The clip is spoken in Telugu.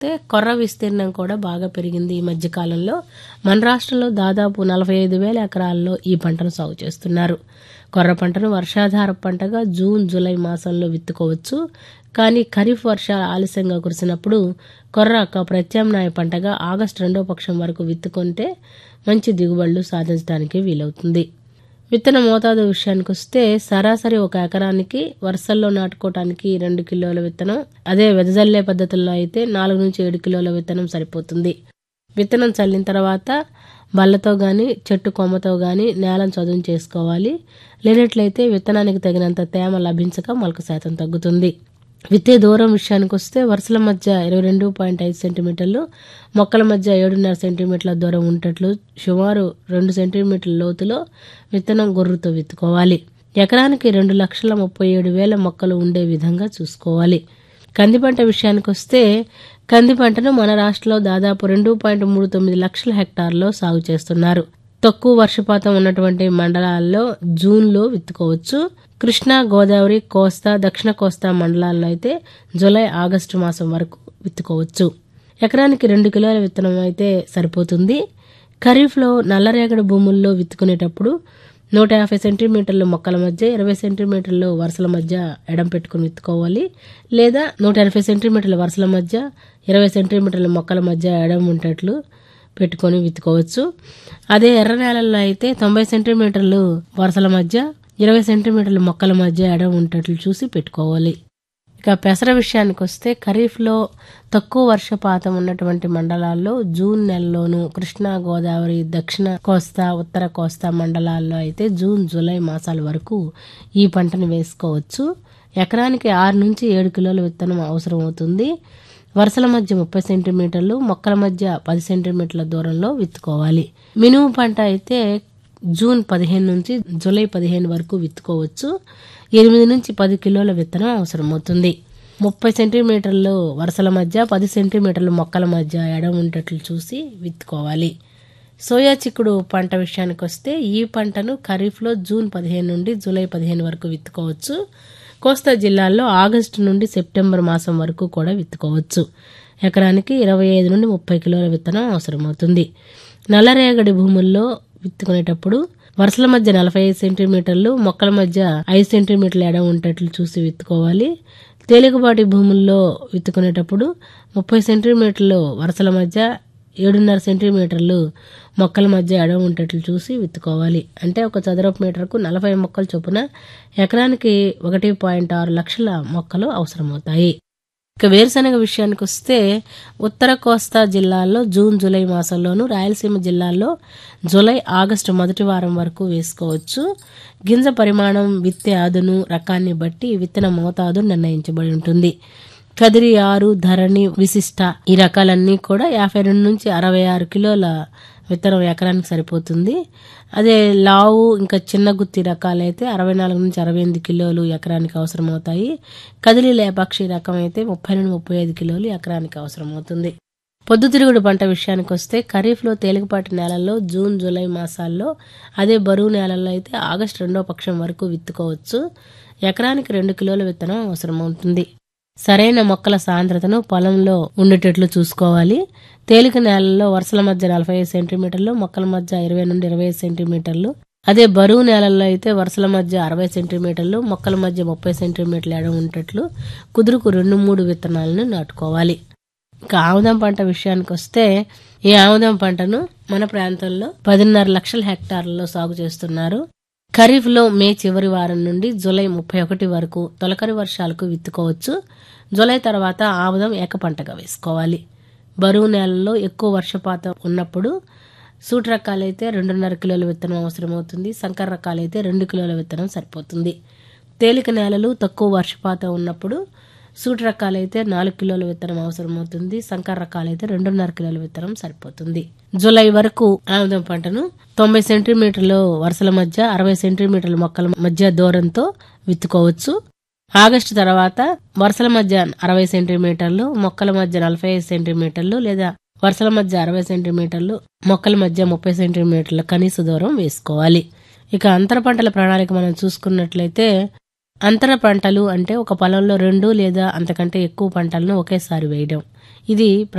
కొర్ర విస్తీర్ణం కూడా బాగా పెరిగింది ఈ మధ్య కాలంలో మన రాష్ట్రంలో దాదాపు నలభై ఐదు వేల ఎకరాల్లో ఈ పంటను సాగు చేస్తున్నారు కొర్ర పంటను వర్షాధార పంటగా జూన్ జూలై మాసంలో విత్తుకోవచ్చు కానీ ఖరీఫ్ వర్షాలు ఆలస్యంగా కురిసినప్పుడు కొర్ర ఒక ప్రత్యామ్నాయ పంటగా ఆగస్టు రెండో పక్షం వరకు విత్తుకుంటే మంచి దిగుబడులు సాధించడానికి వీలవుతుంది విత్తన మోతాదు విషయానికి వస్తే సరాసరి ఒక ఎకరానికి వరుసల్లో నాటుకోవటానికి రెండు కిలోల విత్తనం అదే వెదజల్లే పద్ధతుల్లో అయితే నాలుగు నుంచి ఏడు కిలోల విత్తనం సరిపోతుంది విత్తనం చల్లిన తర్వాత బల్లతో గాని చెట్టు కొమ్మతో గాని నేలను చదును చేసుకోవాలి లేనట్లయితే విత్తనానికి తగినంత తేమ లభించక మొలక శాతం తగ్గుతుంది విత్తే దూరం విషయానికి వస్తే వరుసల మధ్య ఇరవై రెండు పాయింట్ ఐదు సెంటీమీటర్లు మొక్కల మధ్య ఏడున్నర సెంటీమీటర్ల దూరం ఉండేట్లు సుమారు రెండు సెంటీమీటర్ల లోతులో విత్తనం గొర్రుతో విత్తుకోవాలి ఎకరానికి రెండు లక్షల ముప్పై ఏడు వేల మొక్కలు ఉండే విధంగా చూసుకోవాలి కంది పంట విషయానికి వస్తే కంది పంటను మన రాష్ట్రంలో దాదాపు రెండు పాయింట్ మూడు తొమ్మిది లక్షల హెక్టార్లో సాగు చేస్తున్నారు తక్కువ వర్షపాతం ఉన్నటువంటి మండలాల్లో జూన్లో విత్తుకోవచ్చు కృష్ణా గోదావరి కోస్తా దక్షిణ కోస్తా మండలాల్లో అయితే జూలై ఆగస్టు మాసం వరకు విత్తుకోవచ్చు ఎకరానికి రెండు కిలోల విత్తనం అయితే సరిపోతుంది ఖరీఫ్లో నల్లరేగడి భూముల్లో విత్తుకునేటప్పుడు నూట యాభై సెంటీమీటర్ల మొక్కల మధ్య ఇరవై సెంటీమీటర్లు వరుసల మధ్య ఎడం పెట్టుకుని విత్తుకోవాలి లేదా నూట ఎనభై సెంటీమీటర్ల వరుసల మధ్య ఇరవై సెంటీమీటర్ల మొక్కల మధ్య ఎడం ఉండేట్లు పెట్టుకొని విత్తుకోవచ్చు అదే ఎర్ర నేలల్లో అయితే తొంభై సెంటీమీటర్లు వరుసల మధ్య ఇరవై సెంటీమీటర్ల మొక్కల మధ్య ఎడం ఉండేట్లు చూసి పెట్టుకోవాలి ఇక పెసర విషయానికి వస్తే ఖరీఫ్లో తక్కువ వర్షపాతం ఉన్నటువంటి మండలాల్లో జూన్ నెలలోను కృష్ణా గోదావరి దక్షిణ కోస్తా ఉత్తర కోస్తా మండలాల్లో అయితే జూన్ జూలై మాసాల వరకు ఈ పంటను వేసుకోవచ్చు ఎకరానికి ఆరు నుంచి ఏడు కిలోల విత్తనం అవసరం అవుతుంది వరుసల మధ్య ముప్పై సెంటీమీటర్లు మొక్కల మధ్య పది సెంటీమీటర్ల దూరంలో విత్తుకోవాలి మినుము పంట అయితే జూన్ పదిహేను నుంచి జూలై పదిహేను వరకు విత్తుకోవచ్చు ఎనిమిది నుంచి పది కిలోల విత్తనం అవసరమవుతుంది ముప్పై సెంటీమీటర్లు వరుసల మధ్య పది సెంటీమీటర్లు మొక్కల మధ్య ఎడం ఉండేట్లు చూసి విత్తుకోవాలి సోయా చిక్కుడు పంట విషయానికి వస్తే ఈ పంటను ఖరీఫ్లో జూన్ పదిహేను నుండి జూలై పదిహేను వరకు విత్తుకోవచ్చు కోస్తా జిల్లాల్లో ఆగస్టు నుండి సెప్టెంబర్ మాసం వరకు కూడా విత్తుకోవచ్చు ఎకరానికి ఇరవై ఐదు నుండి ముప్పై కిలోల విత్తనం అవసరమవుతుంది నల్లరేగడి భూముల్లో విత్తుకునేటప్పుడు వరుసల మధ్య నలభై ఐదు సెంటీమీటర్లు మొక్కల మధ్య ఐదు సెంటీమీటర్ల ఎడం ఉండేట్లు చూసి విత్తుకోవాలి తేలికపాటి భూముల్లో విత్తుకునేటప్పుడు ముప్పై సెంటీమీటర్లు వరుసల మధ్య ఏడున్నర సెంటీమీటర్లు మొక్కల మధ్య ఎడం ఉండేట్లు చూసి విత్తుకోవాలి అంటే ఒక చదరపు మీటర్కు నలభై మొక్కల చొప్పున ఎకరానికి ఒకటి పాయింట్ ఆరు లక్షల మొక్కలు అవసరమవుతాయి ఇక వేరుశనగ విషయానికి వస్తే ఉత్తర కోస్తా జిల్లాల్లో జూన్ జూలై మాసంలోను రాయలసీమ జిల్లాల్లో జూలై ఆగస్టు మొదటి వారం వరకు వేసుకోవచ్చు గింజ పరిమాణం విత్తే అదును రకాన్ని బట్టి విత్తన మోతాదు నిర్ణయించబడి ఉంటుంది కదిరి ఆరు ధరణి విశిష్ట ఈ రకాలన్నీ కూడా యాభై రెండు నుంచి అరవై ఆరు కిలోల విత్తనం ఎకరానికి సరిపోతుంది అదే లావు ఇంకా చిన్న గుత్తి రకాలైతే అరవై నాలుగు నుంచి అరవై ఎనిమిది కిలోలు ఎకరానికి అవసరమవుతాయి కదిలి లేపాక్షి రకం అయితే ముప్పై నుండి ముప్పై ఐదు కిలోలు ఎకరానికి అవసరమవుతుంది పొద్దుతిరుగుడు పంట విషయానికి వస్తే ఖరీఫ్లో తేలికపాటి నేలల్లో జూన్ జూలై మాసాల్లో అదే బరువు నేలల్లో అయితే ఆగస్టు రెండో పక్షం వరకు విత్తుకోవచ్చు ఎకరానికి రెండు కిలోల విత్తనం అవసరమవుతుంది సరైన మొక్కల సాంద్రతను పొలంలో ఉండేటట్లు చూసుకోవాలి తేలిక నేలల్లో వరుసల మధ్య నలభై ఐదు సెంటీమీటర్లు మొక్కల మధ్య ఇరవై నుండి ఇరవై ఐదు సెంటీమీటర్లు అదే బరువు నేలల్లో అయితే వరుసల మధ్య అరవై సెంటీమీటర్లు మొక్కల మధ్య ముప్పై సెంటీమీటర్ల ఎడం ఉండేట్లు కుదురుకు రెండు మూడు విత్తనాలను నాటుకోవాలి ఇక ఆముదం పంట విషయానికి వస్తే ఈ ఆముదం పంటను మన ప్రాంతంలో పదిన్నర లక్షల హెక్టార్లలో సాగు చేస్తున్నారు ఖరీఫ్ లో మే చివరి వారం నుండి జూలై ముప్పై ఒకటి వరకు తొలకరి వర్షాలకు విత్తుకోవచ్చు జూలై తర్వాత ఆముదం ఏక పంటగా వేసుకోవాలి బరువు నేలల్లో ఎక్కువ వర్షపాతం ఉన్నప్పుడు సూట్ రకాలైతే రెండున్నర కిలోల విత్తనం అవసరమవుతుంది సంకర రకాలైతే రెండు కిలోల విత్తనం సరిపోతుంది తేలిక నేలలు తక్కువ వర్షపాతం ఉన్నప్పుడు సూట్ రకాలైతే నాలుగు కిలోల విత్తనం అవసరమవుతుంది సంకర రకాలైతే రెండున్నర కిలోల విత్తనం సరిపోతుంది జూలై వరకు ఆముదం పంటను తొంభై సెంటీమీటర్లు వరుసల మధ్య అరవై సెంటీమీటర్ల మొక్కల మధ్య దూరంతో విత్తుకోవచ్చు ఆగస్టు తర్వాత వరుసల మధ్య అరవై సెంటీమీటర్లు మొక్కల మధ్య నలభై ఐదు సెంటీమీటర్లు లేదా వరుసల మధ్య అరవై సెంటీమీటర్లు మొక్కల మధ్య ముప్పై సెంటీమీటర్ల కనీస దూరం వేసుకోవాలి ఇక అంతర పంటల ప్రణాళిక మనం చూసుకున్నట్లయితే అంతర పంటలు అంటే ఒక పొలంలో రెండు లేదా అంతకంటే ఎక్కువ పంటలను ఒకేసారి వేయడం ఇది